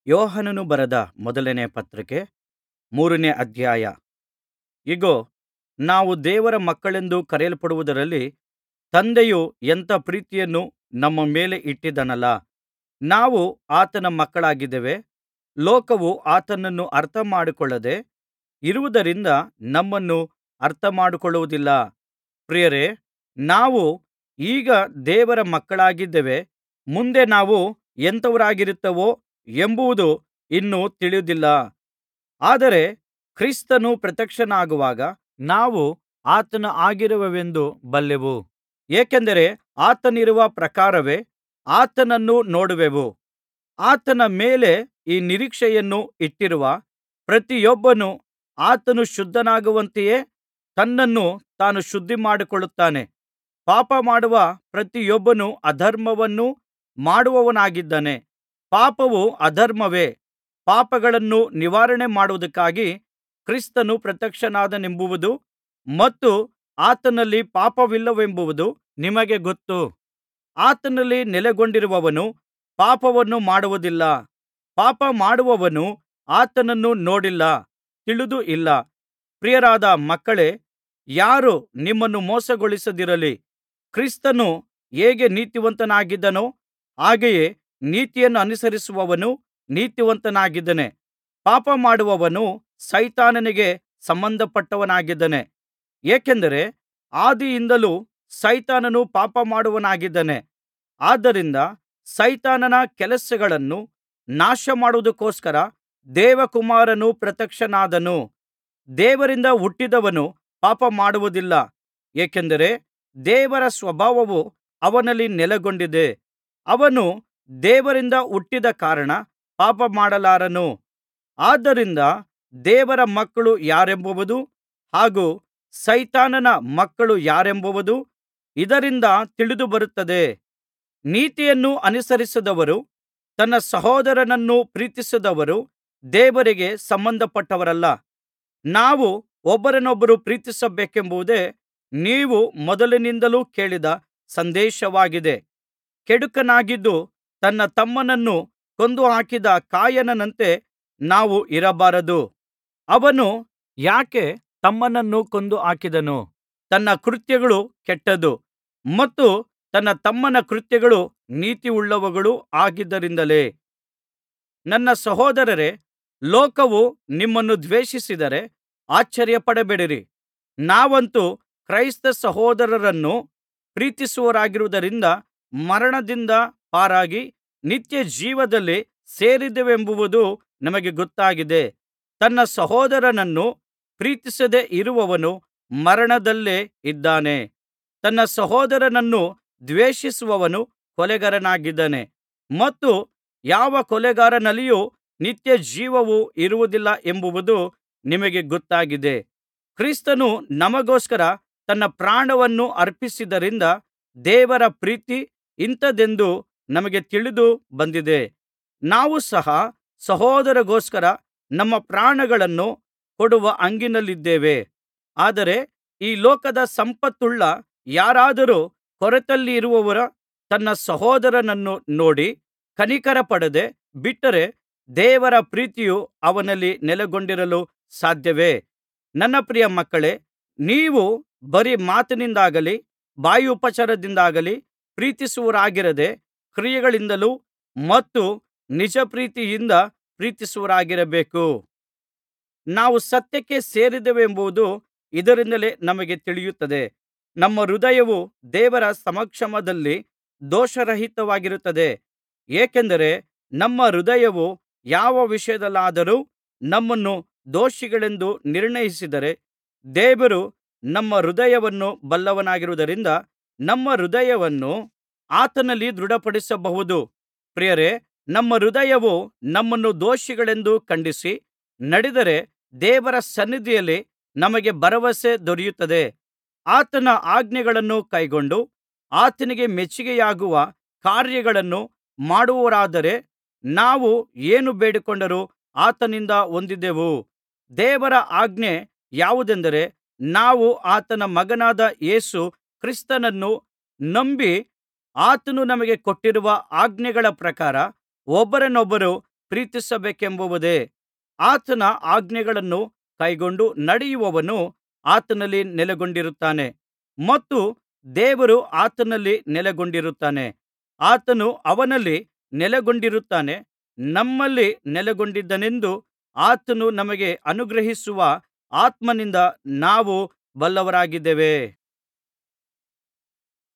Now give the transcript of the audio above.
ಯೋಹಾನನು ಬರೆದ ಮೊದಲನೇ ಪತ್ರಿಕೆ ಮೂರನೇ ಅಧ್ಯಾಯ ಇಗೋ ನಾವು ದೇವರ ಮಕ್ಕಳೆಂದು ಕರೆಯಲ್ಪಡುವುದರಲ್ಲಿ ತಂದೆಯು ಎಂಥ ಪ್ರೀತಿಯನ್ನು ನಮ್ಮ ಮೇಲೆ ಇಟ್ಟಿದ್ದಾನಲ್ಲಾ ನಾವು ಆತನ ಮಕ್ಕಳಾಗಿದ್ದೇವೆ ಲೋಕವು ಆತನನ್ನು ಅರ್ಥಮಾಡಿಕೊಳ್ಳದೆ ಇರುವುದರಿಂದ ನಮ್ಮನ್ನು ಅರ್ಥಮಾಡಿಕೊಳ್ಳುವುದಿಲ್ಲ ಪ್ರಿಯರೇ ನಾವು ಈಗ ದೇವರ ಮಕ್ಕಳಾಗಿದ್ದೇವೆ ಮುಂದೆ ನಾವು ಎಂಥವರಾಗಿರುತ್ತೇವೋ ಎಂಬುದು ಇನ್ನೂ ತಿಳಿದಿಲ್ಲ ಆದರೆ ಕ್ರಿಸ್ತನು ಪ್ರತ್ಯಕ್ಷನಾಗುವಾಗ ನಾವು ಆತನ ಹಾಗಿರುವೆವೆಂದು ಬಲ್ಲೆವು ಏಕೆಂದರೆ ಆತನಿರುವ ಪ್ರಕಾರವೇ ಆತನನ್ನು ನೋಡುವೆವು ಆತನ ಮೇಲೆ ಈ ನಿರೀಕ್ಷೆಯನ್ನು ಇಟ್ಟಿರುವ ಪ್ರತಿಯೊಬ್ಬನು ಆತನು ಶುದ್ಧನಾಗುವಂತೆಯೇ ತನ್ನನ್ನು ತಾನು ಶುದ್ಧಿಮಾಡಿಕೊಳ್ಳುತ್ತಾನೆ ಪಾಪಮಾಡುವ ಪ್ರತಿಯೊಬ್ಬನೂ ಅಧರ್ಮವನ್ನು ಮಾಡುವವನಾಗಿದ್ದಾನೆ ಪಾಪವು ಅಧರ್ಮವೇ ಪಾಪಗಳನ್ನು ನಿವಾರಣೆ ಮಾಡುವುದಕ್ಕಾಗಿ ಕ್ರಿಸ್ತನು ಪ್ರತ್ಯಕ್ಷನಾದನೆಂಬುದು ಮತ್ತು ಆತನಲ್ಲಿ ಪಾಪವಿಲ್ಲವೆಂಬುದು ನಿಮಗೆ ಗೊತ್ತು ಆತನಲ್ಲಿ ನೆಲೆಗೊಂಡಿರುವವನು ಪಾಪವನ್ನು ಮಾಡುವುದಿಲ್ಲ ಪಾಪ ಮಾಡುವವನು ಆತನನ್ನು ನೋಡಿಲ್ಲ ತಿಳಿದೂ ಇಲ್ಲ ಪ್ರಿಯರಾದ ಮಕ್ಕಳೇ ಯಾರೂ ನಿಮ್ಮನ್ನು ಮೋಸಗೊಳಿಸದಿರಲಿ ಕ್ರಿಸ್ತನು ಹೇಗೆ ನೀತಿವಂತನಾಗಿದ್ದನೋ ಹಾಗೆಯೇ ನೀತಿಯನ್ನು ಅನುಸರಿಸುವವನು ನೀತಿವಂತನಾಗಿದ್ದಾನೆ ಪಾಪಮಾಡುವವನು ಸೈತಾನನಿಗೆ ಸಂಬಂಧಪಟ್ಟವನಾಗಿದ್ದಾನೆ ಏಕೆಂದರೆ ಆದಿಯಿಂದಲೂ ಸೈತಾನನು ಪಾಪಮಾಡುವವನಾಗಿದ್ದಾನೆ ಆದ್ದರಿಂದ ಸೈತಾನನ ಕೆಲಸಗಳನ್ನು ನಾಶಮಾಡುವುದಕ್ಕೋಸ್ಕರ ದೇವಕುಮಾರನು ಪ್ರತ್ಯಕ್ಷನಾದನು ದೇವರಿಂದ ಹುಟ್ಟಿದವನು ಪಾಪಮಾಡುವುದಿಲ್ಲ ಏಕೆಂದರೆ ದೇವರ ಸ್ವಭಾವವು ಅವನಲ್ಲಿ ನೆಲೆಗೊಂಡಿದೆ ಅವನು ದೇವರಿಂದ ಹುಟ್ಟಿದ ಕಾರಣ ಪಾಪಮಾಡಲಾರನು ಆದ್ದರಿಂದ ದೇವರ ಮಕ್ಕಳು ಯಾರೆಂಬುದು ಹಾಗೂ ಸೈತಾನನ ಮಕ್ಕಳು ಯಾರೆಂಬುದು ಇದರಿಂದ ತಿಳಿದುಬರುತ್ತದೆ ನೀತಿಯನ್ನು ಅನುಸರಿಸದವರೂ ತನ್ನ ಸಹೋದರನನ್ನು ಪ್ರೀತಿಸದವರೂ ದೇವರಿಗೆ ಸಂಬಂಧಪಟ್ಟವರಲ್ಲ ನಾವು ಒಬ್ಬರನೊಬ್ಬರು ಪ್ರೀತಿಸಬೇಕೆಂಬುದೇ ನೀವು ಮೊದಲಿನಿಂದಲೂ ಕೇಳಿದ ಸಂದೇಶವಾಗಿದೆ ಕೆಡುಕನಾಗಿದ್ದು ತನ್ನ ತಮ್ಮನನ್ನು ಕೊಂದುಹಾಕಿದ ಕಾಯಿನನಂತೆ ನಾವು ಇರಬಾರದು ಅವನು ಯಾಕೆ ತಮ್ಮನನ್ನು ಕೊಂದು ಹಾಕಿದನು ತನ್ನ ಕೃತ್ಯಗಳು ಕೆಟ್ಟದ್ದು ಮತ್ತು ತನ್ನ ತಮ್ಮನ ಕೃತ್ಯಗಳು ನೀತಿಯುಳ್ಳವುಗಳು ಆಗಿದ್ದರಿಂದಲೇ ನನ್ನ ಸಹೋದರರೇ ಲೋಕವು ನಿಮ್ಮನ್ನು ದ್ವೇಷಿಸಿದರೆ ಆಶ್ಚರ್ಯಪಡಬೇಡಿರಿ ನಾವಂತೂ ಕ್ರೈಸ್ತ ಸಹೋದರರನ್ನು ಪ್ರೀತಿಸುವವರಾಗಿರುವುದರಿಂದ ಮರಣದಿಂದ ಪಾರಾಗಿ ನಿತ್ಯಜೀವದಲ್ಲಿ ಸೇರಿದ್ದೇವೆಂಬುದು ನಮಗೆ ಗೊತ್ತಾಗಿದೆ ತನ್ನ ಸಹೋದರನನ್ನು ಪ್ರೀತಿಸದೆ ಇರುವವನು ಮರಣದಲ್ಲೇ ಇದ್ದಾನೆ ತನ್ನ ಸಹೋದರನನ್ನು ದ್ವೇಷಿಸುವವನು ಕೊಲೆಗಾರನಾಗಿದ್ದಾನೆ ಮತ್ತು ಯಾವ ಕೊಲೆಗಾರನಲ್ಲಿಯೂ ನಿತ್ಯಜೀವವು ಇರುವುದಿಲ್ಲ ಎಂಬುದು ನಿಮಗೆ ಗೊತ್ತಾಗಿದೆ ಕ್ರಿಸ್ತನು ನಮಗೋಸ್ಕರ ತನ್ನ ಪ್ರಾಣವನ್ನು ಅರ್ಪಿಸಿದ್ದರಿಂದ ದೇವರ ಪ್ರೀತಿ ಇಂಥದೆಂದು ನಮಗೆ ತಿಳಿದು ಬಂದಿದೆ ನಾವು ಸಹ ಸಹೋದರರಿಗೋಸ್ಕರ ನಮ್ಮ ಪ್ರಾಣಗಳನ್ನು ಕೊಡುವ ಹಂಗಿನಲ್ಲಿದ್ದೇವೆ ಆದರೆ ಈ ಲೋಕದ ಸಂಪತ್ತುಳ್ಳ ಯಾರಾದರೂ ಕೊರತೆಯಲ್ಲಿರುವವರ ತನ್ನ ಸಹೋದರನನ್ನು ನೋಡಿ ಕನಿಕರಪಡದೆ ಬಿಟ್ಟರೆ ದೇವರ ಪ್ರೀತಿಯು ಅವನಲ್ಲಿ ನೆಲೆಗೊಂಡಿರಲು ಸಾಧ್ಯವೇ ನನ್ನ ಪ್ರಿಯ ಮಕ್ಕಳೇ ನೀವು ಬರೀ ಮಾತಿನಿಂದಾಗಲಿ ಬಾಯುಪಚಾರದಿಂದಾಗಲಿ ಪ್ರೀತಿಸುವವರಾಗಿರದೆ ಕ್ರಿಯೆಗಳಿಂದಲೂ ಮತ್ತು ನಿಜ ಪ್ರೀತಿಯಿಂದ ಪ್ರೀತಿಸುವವರಾಗಿರಬೇಕು ನಾವು ಸತ್ಯಕ್ಕೆ ಸೇರಿದ್ದೇವೆಂಬುದು ಇದರಿಂದಲೇ ನಮಗೆ ತಿಳಿಯುತ್ತದೆ ನಮ್ಮ ಹೃದಯವು ದೇವರ ಸಮಕ್ಷಮದಲ್ಲಿ ದೋಷರಹಿತವಾಗಿರುತ್ತದೆ ಏಕೆಂದರೆ ನಮ್ಮ ಹೃದಯವು ಯಾವ ವಿಷಯದಲ್ಲಾದರೂ ನಮ್ಮನ್ನು ದೋಷಿಗಳೆಂದು ನಿರ್ಣಯಿಸಿದರೆ ದೇವರು ನಮ್ಮ ಹೃದಯವನ್ನು ಬಲ್ಲವನಾಗಿರುವುದರಿಂದ ನಮ್ಮ ಹೃದಯವನ್ನು ಆತನಲ್ಲಿ ದೃಢಪಡಿಸಬಹುದು ಪ್ರಿಯರೇ ನಮ್ಮ ಹೃದಯವು ನಮ್ಮನ್ನು ದೋಷಿಗಳೆಂದು ಖಂಡಿಸಿ ನಡೆದರೆ ದೇವರ ಸನ್ನಿಧಿಯಲ್ಲಿ ನಮಗೆ ಭರವಸೆ ದೊರೆಯುತ್ತದೆ ಆತನ ಆಜ್ಞೆಗಳನ್ನು ಕೈಕೊಂಡು ಆತನಿಗೆ ಮೆಚ್ಚಿಕೆಯಾಗುವ ಕಾರ್ಯಗಳನ್ನು ಮಾಡುವವರಾದರೆ ನಾವು ಏನು ಬೇಡಿಕೊಂಡರೂ ಆತನಿಂದ ಹೊಂದುವೆವು ದೇವರ ಆಜ್ಞೆ ಯಾವುದೆಂದರೆ ನಾವು ಆತನ ಮಗನಾದ ಯೇಸು ಕ್ರಿಸ್ತನನ್ನು ನಂಬಿ ಆತನು ನಮಗೆ ಕೊಟ್ಟಿರುವ ಆಜ್ಞೆಗಳ ಪ್ರಕಾರ ಒಬ್ಬರನ್ನೊಬ್ಬರು ಪ್ರೀತಿಸಬೇಕೆಂಬುದೇ ಆತನ ಆಜ್ಞೆಗಳನ್ನು ಕೈಕೊಂಡು ನಡೆಯುವವನು ಆತನಲ್ಲಿ ನೆಲೆಗೊಂಡಿರುತ್ತಾನೆ ಮತ್ತು ದೇವರು ಆತನಲ್ಲಿ ನೆಲೆಗೊಂಡಿರುತ್ತಾನೆ ಆತನು ಅವನಲ್ಲಿ ನೆಲೆಗೊಂಡಿರುತ್ತಾನೆ ನಮ್ಮಲ್ಲಿ ನೆಲೆಗೊಂಡಿದ್ದಾನೆಂದು ಆತನು ನಮಗೆ ಅನುಗ್ರಹಿಸುವ ಆತ್ಮನಿಂದ ನಾವು ಬಲ್ಲವರಾಗಿದ್ದೇವೆ